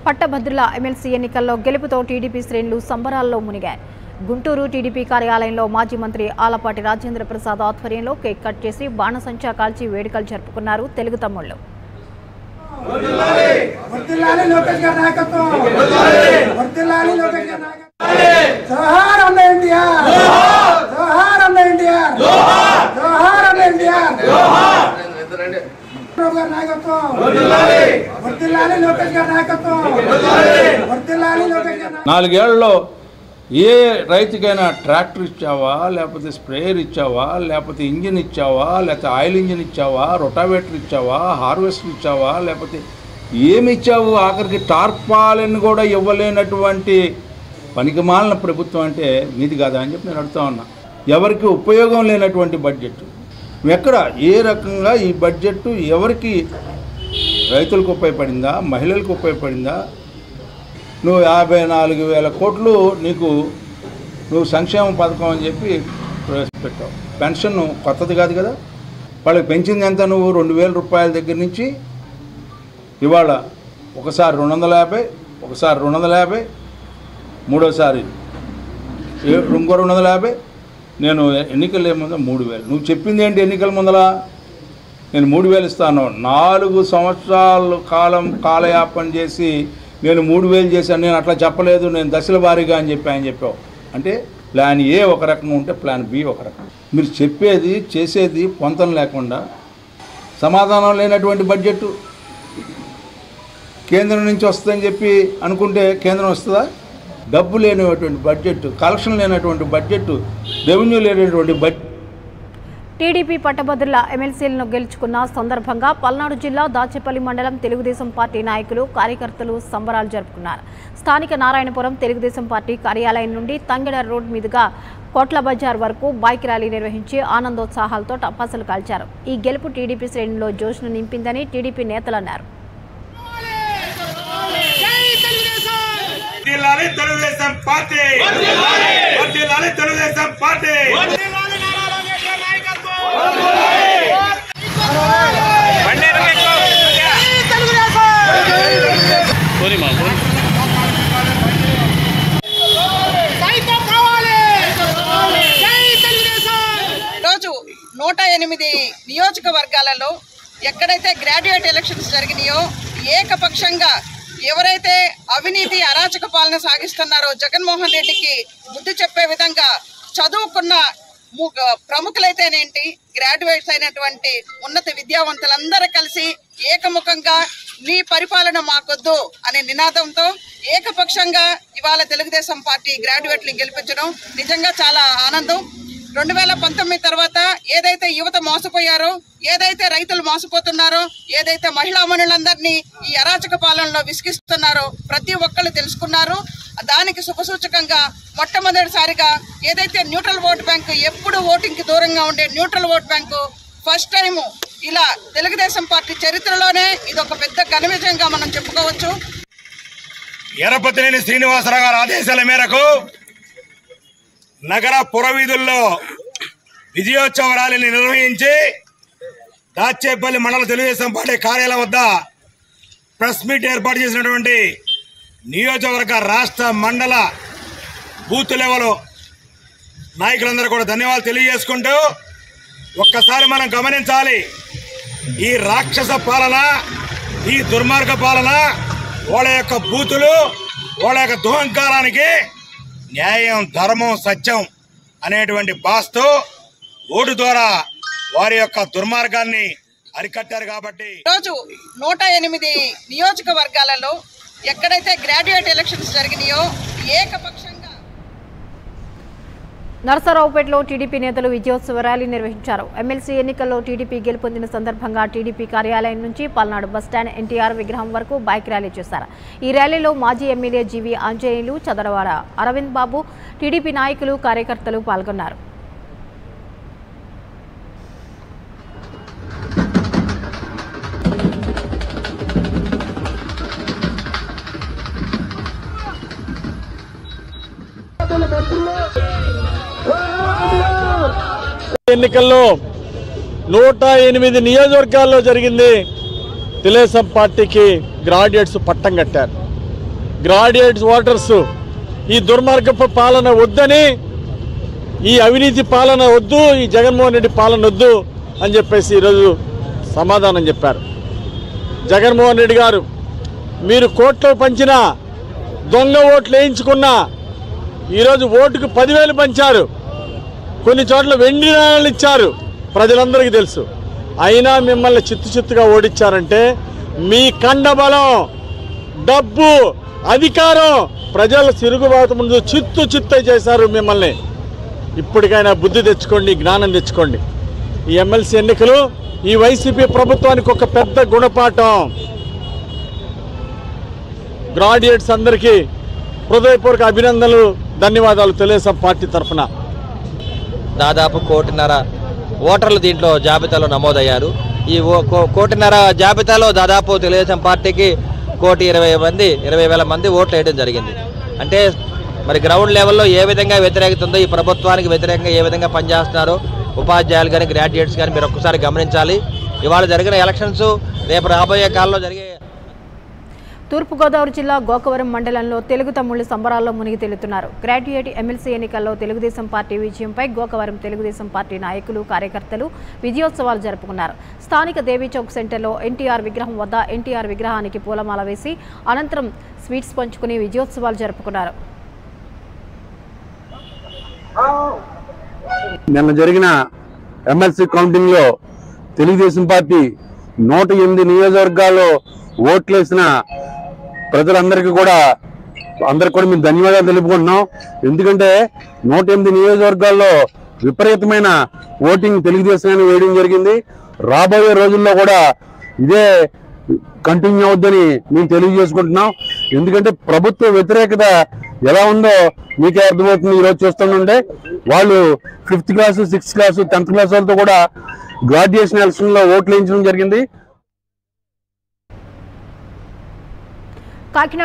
పట్టభద్రుల ఎమ్మెల్సీ ఎన్నికల్లో గెలుపుతో టీడీపీ శ్రేణులు సంబరాల్లో మునిగాయి గుంటూరు టీడీపీ కార్యాలయంలో మాజీ మంత్రి ఆలపాటి రాజేంద్ర ప్రసాద్ ఆధ్వర్యంలో కేక్ కట్ చేసి బాణసంచా కాల్చి వేడుకలు జరుపుకున్నారు తెలుగు తమ్ముళ్ళు వర్ధిల్లాలి లోకేష్ గారి నాయకత్వం వర్ధిల్లాలి లోకేష్ గారి నాయకత్వం జోహార్ అన్న ఎన్టీఆర్ జోహార్ అన్న ఎన్టీఆర్ జోహార్ అన్న ఎన్టీఆర్ చంద్రబాబు గారి నాయకత్వం వర్ధిల్లాలి లోకేష్ గారి నాయకత్వం వర్ధిల్లాలి లోకేష్ గారి నాయకత్వం నాలుగేళ్లలో ఏ రైతుకైనా ట్రాక్టర్ ఇచ్చావా లేకపోతే స్ప్రేయర్ ఇచ్చావా లేకపోతే ఇంజిన్ ఇచ్చావా లేకపోతే ఆయిల్ ఇంజిన్ ఇచ్చావా రొటావేటర్ ఇచ్చావా హార్వెస్టర్ ఇచ్చావా లేకపోతే ఏమి ఇచ్చావు ఆఖరికి టార్పాలని కూడా ఇవ్వలేనటువంటి పనికిమాలిన ప్రభుత్వం అంటే మీది కాదా అని చెప్పి నేను అడుగుతా ఉన్నా ఎవరికి ఉపయోగం లేనటువంటి బడ్జెట్ ఎక్కడ ఏ రకంగా ఈ బడ్జెట్ ఎవరికి రైతులకు ఉపయోగపడిందా మహిళలకు ఉపయోగపడిందా నువ్వు యాభై నాలుగు వేల కోట్లు నీకు నువ్వు సంక్షేమ పథకం అని చెప్పి ప్రవేశపెట్టావు పెన్షన్ కొత్తది కాదు కదా వాళ్ళకి పెంచింది ఎంత నువ్వు రెండు వేల రూపాయల దగ్గర నుంచి ఇవాళ ఒకసారి రెండు వందల యాభై ఒకసారి రెండు వందల యాభై మూడోసారి ఏ- ఇంకో రెండు వందల యాభై నేను ఎన్నికలు ఏముందో మూడు వేలు నువ్వు చెప్పింది ఏంటి ఎన్నికల ముందల నేను మూడు వేలు ఇస్తాను నాలుగు సంవత్సరాల కాలం కాలయాపన చేసి నేను మూడు వేలు చేశాను నేను అట్లా చెప్పలేదు నేను దశల వారీగా అని చెప్పి ఆయన చెప్పావు అంటే ప్లాన్ ఏ ఒక రకంగా ఉంటే ప్లాన్ బి ఒక రకం మీరు చెప్పేది చేసేది పొంతం లేకుండా సమాధానం లేనటువంటి బడ్జెట్ కేంద్రం నుంచి వస్తుందని చెప్పి అనుకుంటే కేంద్రం వస్తుందా డబ్బు లేనటువంటి బడ్జెట్ కలెక్షన్ లేనటువంటి బడ్జెట్ రెవెన్యూ లేనటువంటి బడ్జెట్ టీడీపీ పట్టభద్రుల ఎమ్మెల్సీలను గెలుచుకున్న సందర్భంగా పల్నాడు జిల్లా దాచేపల్లి మండలం తెలుగుదేశం పార్టీ నాయకులు కార్యకర్తలు సంబరాలు జరుపుకున్నారు స్థానిక నారాయణపురం తెలుగుదేశం పార్టీ కార్యాలయం నుండి తంగెడ రోడ్ మీదుగా కోట్ల బజార్ వరకు బైక్ ర్యాలీ నిర్వహించి ఆనందోత్సాహాలతో టపాసులు కాల్చారు ఈ గెలుపు టీడీపీ శ్రేణుల్లో జోష్ను నింపిందని టీడీపీ నేతలు అన్నారు వర్ధిల్లాలి తెలుగుదేశం పార్టీ వర్ధిల్లాలి తెలుగుదేశం పార్టీ బండి వెనక్కి ఎక్కు. రోజు నూట ఎనిమిది నియోజకవర్గాలలో ఎక్కడైతే గ్రాడ్యుయేట్ ఎలక్షన్స్ జరిగినాయో ఏకపక్షంగా ఎవరైతే అవినీతి అరాచక పాలన సాగిస్తున్నారో జగన్మోహన్ రెడ్డికి బుద్ధి చెప్పే విధంగా చదువుకున్న ము- ప్రముఖులైతేనేంటి గ్రాడ్యుయేట్స్ అయినటువంటి ఉన్నత విద్యావంతులందరూ కలిసి ఏకముఖంగా నీ పరిపాలన మాకొద్దు అనే నినాదంతో ఏకపక్షంగా ఇవాళ తెలుగుదేశం పార్టీ గ్రాడ్యుయేట్లు గెలిపించడం నిజంగా చాలా ఆనందం రెండు వేల పంతొమ్మిది తర్వాత ఏదైతే యువత మోసపోయారో ఏదైతే రైతులు మోసపోతున్నారో ఏదైతే మహిళా మనులందరినీ ఈ అరాచక పాలనలో విసిగిస్తున్నారో ప్రతి ఒక్కళ్ళు తెలుసుకున్నారు దానికి శుభసూచకంగా మొట్టమొదటిసారిగా ఏదైతే న్యూట్రల్ ఓట్ బ్యాంకు ఎప్పుడు ఓటింగ్ కి దూరంగా ఉండే neutral vote bank first time ఇలా తెలుగుదేశం పార్టీ చరిత్రలోనే ఇది ఒక పెద్ద ఘన విజయంగా మనం చెప్పుకోవచ్చు ఎరపతినేని శ్రీనివాసరావు గారి ఆదేశాల మేరకు నగర పురవీధుల్లో విజయోత్సవ ర్యాలీని నిర్వహించి దాచేపల్లి మండల తెలుగుదేశం పార్టీ కార్యాలయం వద్ద ప్రెస్ మీట్ ఏర్పాటు చేసినటువంటి నియోజకవర్గ రాష్ట్ర మండల బూత్ లెవెల్ నాయకులందరూ కూడా ధన్యవాదాలు తెలియజేసుకుంటూ ఒక్కసారి మనం గమనించాలి ఈ రాక్షస పాలన ఈ దుర్మార్గ పాలన వాళ్ళ యొక్క బూతులు వాళ్ళ యొక్క దుహంకారానికి న్యాయం ధర్మం సత్యం అనేటువంటి భాస్తో ఓటు ద్వారా వారి యొక్క దుర్మార్గాన్ని అరికట్టారు కాబట్టి రోజు నూట ఎనిమిది నియోజకవర్గాలలో ఎక్కడైతే గ్రాడ్యుయేట్ ఎలక్షన్స్ జరిగినాయో ఏకపక్షంగా నరసరావుపేటలో టీడీపీ నేతలు విజయోత్సవ ర్యాలీ నిర్వహించారు ఎమ్మెల్సీ ఎన్నికల్లో టీడీపీ గెలుపొందిన సందర్భంగా టీడీపీ కార్యాలయం నుంచి పల్నాడు బస్టాండ్ ఎన్టీఆర్ విగ్రహం వరకు బైక్ ర్యాలీ చేశారు ఈ ర్యాలీలో మాజీ MLA GV Anjaneyulu Chadaravada Aravind Babu TDP నాయకులు కార్యకర్తలు పాల్గొన్నారు ఎన్నికల్లో నూట ఎనిమిది నియోజకవర్గాల్లో జరిగింది తెలుగుదేశం పార్టీకి గ్రాడ్యుయేట్స్ పట్టం కట్టారు గ్రాడ్యుయేట్స్ ఓటర్స్ ఈ దుర్మార్గపు పాలన వద్దని ఈ అవినీతి పాలన వద్దు ఈ జగన్మోహన్ రెడ్డి పాలన వద్దు అని చెప్పేసి ఈరోజు సమాధానం చెప్పారు జగన్మోహన్ రెడ్డి గారు మీరు కోట్లు పంచిన దొంగ ఓట్లు వేయించుకున్న ఈరోజు ఓటుకు పదివేలు పంచారు కొన్ని చోట్ల వెండి నాణాలు ఇచ్చారు ప్రజలందరికీ తెలుసు అయినా మిమ్మల్ని చిత్తు చిత్తుగా ఓడించారంటే మీ కండబలం డబ్బు అధికారం ప్రజల తిరుగుబాటు ముందు చిత్తు చిత్తు చేశారు మిమ్మల్ని ఇప్పటికైనా బుద్ధి తెచ్చుకోండి జ్ఞానం తెచ్చుకోండి ఈ ఎమ్మెల్సీ ఎన్నికలు ఈ వైసీపీ ప్రభుత్వానికి ఒక పెద్ద గుణపాఠం గ్రాడ్యుయేట్స్ అందరికీ హృదయపూర్వక అభినందనలు ధన్యవాదాలు తెలుగుదేశం పార్టీ తరఫున దాదాపు కోటిన్నర ఓటర్లు దీంట్లో జాబితాలో నమోదయ్యారు ఈ ఓ- కో- కోటిన్నర జాబితాలో దాదాపు తెలుగుదేశం పార్టీకి కోటి ఇరవై మంది ఇరవై వేల మంది ఓట్లు వేయడం జరిగింది అంటే మరి గ్రౌండ్ లెవెల్లో ఏ విధంగా వ్యతిరేకత ఉందో ఈ ప్రభుత్వానికి వ్యతిరేకంగా ఏ విధంగా పనిచేస్తున్నారో ఉపాధ్యాయులు కానీ గ్రాడ్యుయేట్స్ కానీ మీరు ఒక్కసారి గమనించాలి ఇవాళ జరిగిన ఎలక్షన్స్ రేపు రాబోయే కాలంలో జరిగే తూర్పుగోదావరి జిల్లా గోకవరం మండలంలో తెలుగు తమ్ముళ్లు సంబరాల్లో మునిగి తేలుతున్నారు గ్రాడ్యుయేట్ ఎమ్మెల్సీ ఎన్నికల్లో తెలుగుదేశం పార్టీ విజయంపై గోకవరం తెలుగుదేశం పార్టీ నాయకులు కార్యకర్తలు విజయోత్సవాలు జరుపుకున్నారు స్థానిక దేవీ చౌక్ సెంటర్లో ఎన్టీఆర్ విగ్రహం వద్ద ఎన్టీఆర్ విగ్రహానికి పూలమాల వేసి అనంతరం స్వీట్స్ పంచుకుని విజయోత్సవాలు జరుపుకున్నారు నిన్న జరిగిన ఎమ్మెల్సీ కౌంటింగ్ లో తెలుగుదేశం పార్టీ నూట ఎనిమిది నియోజకవర్గాల్లో ఓట్లేసిన ప్రజలందరికీ కూడా అందరికి కూడా మేము ధన్యవాదాలు తెలుపుకుంటున్నాం ఎందుకంటే నూట ఎనిమిది నియోజకవర్గాల్లో విపరీతమైన ఓటింగ్ తెలుగుదేశం వేయడం జరిగింది రాబోయే రోజుల్లో కూడా ఇదే కంటిన్యూ అవుద్దని మేము తెలియజేసుకుంటున్నాం ఎందుకంటే ప్రభుత్వ వ్యతిరేకత ఎలా ఉందో మీకే అర్థమవుతుంది ఈరోజు చూస్తుంటే వాళ్ళు fifth class sixth class tenth class వాళ్ళతో కూడా గ్రాడ్యుయేషన్ ఎలక్షన్ లో ఓట్లు వేయించడం జరిగింది కాకినాడ